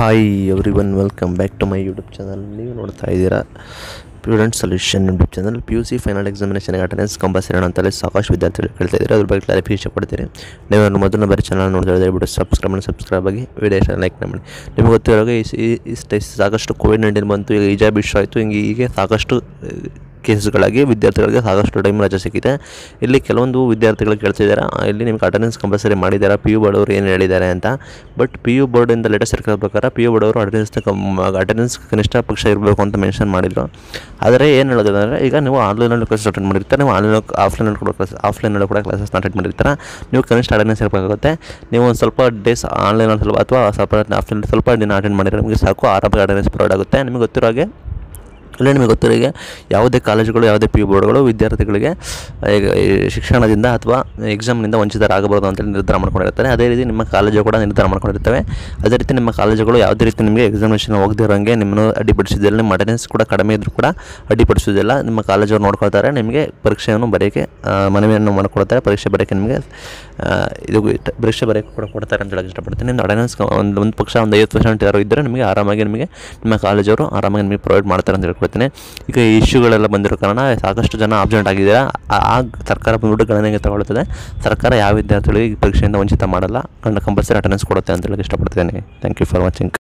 hi everyone welcome back to my YouTube channel ನೀವು ನೋಡ್ತಾ ಇದ್ದೀರಾ prudent solution YouTube channel P U C final ಎಕ್ಸಾಮಿನೇಷನ್ಗೆ attendance compulsory ಅಂತಲೇ ಸಾಕಷ್ಟು ವಿದ್ಯಾರ್ಥಿಗಳು ಕೇಳ್ತಾ ಇದ್ದಾರೆ ಅದ್ರ ಬಗ್ಗೆ ಕ್ಲಾರಿಫಿಕೇಶನ್ ಕೊಡ್ತೀನಿ ನೀವು ನನ್ನ ಮೊದಲು ಬರೀ ಚಾನಲ್ ನೋಡ್ತಾ ಇದ್ದಾರೆ ಬಿಟ್ಟು ಸಬ್ಸ್ಕ್ರೈಬ್ ಮಾಡಿ ಸಬ್ಸ್ಕ್ರೈಬ್ ಆಗಿ ವಿಡಿಯೋ ಲೈಕ್ ಮಾಡಿ ನಿಮಗೆ ಗೊತ್ತಿರೋ ಹಾಗೆ ಈ- ಈ- ಇಷ್ಟು ಸಾಕಷ್ಟು ಕೋವಿಡ್ ನೈನ್ಟೀನ್ ಬಂತು ಈಗ ಇಜಾಬ್ ಇಶ್ಯೂ ಆಯಿತು ಹಿಂಗೆ ಹೀಗೆ ಸಾಕಷ್ಟು ಕೇಸಸ್ಗಳಾಗಿ ವಿದ್ಯಾರ್ಥಿಗಳಿಗೆ ಸಾಕಷ್ಟು ಟೈಮ್ ರಜೆ ಸಿಕ್ಕಿದೆ ಇಲ್ಲಿ ಕೆಲವೊಂದು ವಿದ್ಯಾರ್ಥಿಗಳು ಕೇಳ್ತಿದ್ದಾರೆ ಆ, ಇಲ್ಲಿ ನಿಮ್ಗೆ ಅಟೆಂಡೆನ್ಸ್ ಕಂಪಲ್ಸರಿ ಮಾಡಿದ್ದಾರೆ ಪಿ ಯು ಬೋರ್ಡ್ ಅವರು ಏನು ಹೇಳಿದ್ದಾರೆ ಅಂತ ಬಟ್ ಪಿ ಯು ಬೋರ್ಡಿಂದ ಲೇಟೆಸ್ಟ್ ಸರ್ಕಾರ ಪ್ರಕಾರ ಪಿ ಯು ಬೋರ್ಡ್ ಅವರು ಅಟೆಂಡೆನ್ಸ್ ಅಟೆಂಡೆನ್ಸ್ ಕನಿಷ್ಠ ಪಕ್ಷ ಇರಬೇಕು ಅಂತ ಮೆನ್ಷನ್ ಮಾಡಿದರು ಆದರೆ ಏನು ಹೇಳೋದಂದರೆ ಈಗ ನೀವು ಆನ್ಲೈನಲ್ಲಿ ಕ್ಲಾಸಸ್ ಅಟೆಂಡ್ ಮಾಡಿರ್ತಾರೆ ನೀವು ಆನ್ಲೈನ್ ಆಫ್ಲೈನಲ್ಲಿ ಕೂಡ ಕ್ಲಾಸ್ ಆಫ್ಲೈನಲ್ಲಿ ಕೂಡ ಕ್ಲಾಸಸ್ನ ಅಟೆಂಡ್ ಮಾಡಿರ್ತಾರೆ ನೀವು ಕನಿಷ್ಠ ಅಟೆಂಡೆನ್ಸ್ ಇರಬೇಕಾಗುತ್ತೆ ನೀವು ಒಂದು ಸ್ವಲ್ಪ ಡೇಸ್ ಆನ್ಲೈನಲ್ಲಿ ಸ್ವಲ್ಪ ಅಥವಾ ಸ್ವಲ್ಪ ಆಫ್ಲೈನ್ ಸ್ವಲ್ಪ ದಿನ ಅಟೆಂಡ್ ಮಾಡಿದ್ರೆ ನಿಮಗೆ ಸಾಕು ಆರಾಮಾಗಿ ಅಟೆಂಡೆನ್ಸ್ ಪ್ರೊವೈಡ್ ಆಗುತ್ತೆ ನಿಮಗೆ ಗೊತ್ತಿರೋ ಹಾಗೆ ಇಲ್ಲ ನಿಮಗೆ ಗೊತ್ತಿರೋ ಹಾಗೆ ಯಾವುದೇ ಕಾಲೇಜುಗಳು ಯಾವುದೇ ಪಿ ಯು ಬೋರ್ಡ್ಗಳು ವಿದ್ಯಾರ್ಥಿಗಳಿಗೆ ಈಗ ಈ ಶಿಕ್ಷಣದಿಂದ ಅಥವಾ ಎಕ್ಸಾಮ್ನಿಂದ ವಂಚಿತರಾಗಬಾರ್ದು ಅಂತೇಳಿ ನಿರ್ಧಾರ ಮಾಡ್ಕೊಂಡಿರ್ತಾರೆ ಅದೇ ರೀತಿ ನಿಮ್ಮ ಕಾಲೇಜು ಕೂಡ ನಿರ್ಧಾರ ಮಾಡ್ಕೊಂಡಿರ್ತವೆ ಅದೇ ರೀತಿ ನಿಮ್ಮ ಕಾಲೇಜುಗಳು ಯಾವುದೇ ರೀತಿ ನಿಮಗೆ ಎಕ್ಸಾಮಿನೇಷನ್ ಹೋಗದೇ ಇರೋಂಗೆ ನಿಮ್ಮನ್ನು ಅಡ್ಡಿಪಡಿಸೋದಿಲ್ಲ ನಿಮ್ಮ ಅಟೆಂಡೆನ್ಸ್ ಕೂಡ ಕಡಿಮೆ ಇದ್ದರೂ ಕೂಡ ಅಡ್ಡಿಪಡಿಸೋದಿಲ್ಲ ನಿಮ್ಮ ಕಾಲೇಜವ್ರು ನೋಡ್ಕೊಳ್ತಾರೆ ನಿಮಗೆ ಪರೀಕ್ಷೆಯನ್ನು ಬರೆಯೋಕ್ಕೆ ಆ, ಮನವಿಯನ್ನು ಮಾಡಿಕೊಡ್ತಾರೆ ಪರೀಕ್ಷೆ ಬರೆಯೋಕ್ಕೆ ನಿಮಗೆ ಆ, ಇದು ಇಟ್- ಪರೀಕ್ಷೆ ಬರೆಯೋಕ್ಕೆ ಕೂಡ ಕೊಡ್ತಾರೆ ಅಂತ ಹೇಳಕ್ಕೆ ಇಷ್ಟಪಡ್ತೀನಿ ನಿಮ್ಮ ಅಟೆಂಡೆನ್ಸ್ ಒಂದು ಒಂದು ಪಕ್ಷ ಒಂದು ಐವತ್ತು ಪರ್ಸೆಂಟ್ ಯಾರು ಇದ್ದರೆ ನಿಮಗೆ ಆರಾಮಾಗಿ ನಿಮಗೆ ನಿಮ್ಮ ಕಾಲೇಜವರು ಆರಾಮಾಗಿ ನಿಮಗೆ ಪ್ರೊವೈಡ್ ಮಾಡ್ತಾರೆ ಅಂತ ಹೇಳ್ಕೊಡ್ತೀನಿ ಈಗ ಈ ಇಶ್ಯೂಗಳೆಲ್ಲ ಬಂದಿರೋ ಕಾರಣ ಸಾಕಷ್ಟು ಜನ ಆಬ್ಸೆಂಟ್ ಆಗಿದ್ದೀರಾ ಆ- ಆ ಸರ್ಕಾರ ಬಂದ್ಬಿಟ್ಟು ಗಣನೆಗೆ ತಗೊಳ್ತದೆ ಸರ್ಕಾರ ಯಾವ ವಿದ್ಯಾರ್ಥಿಗಳಿಗೆ ಈ ಪರೀಕ್ಷೆಯಿಂದ ವಂಚಿತ ಮಾಡಲ್ಲ ಕಂಪಲ್ಸರಿ ಅಟೆಂಡೆನ್ಸ್ ಕೊಡುತ್ತೆ ಅಂತ ಹೇಳಕ್ಕೆ ಇಷ್ಟಪಡ್ತೀನಿ ಥ್ಯಾಂಕ್ ಯು ಫಾರ್ ವಾಚಿಂಗ್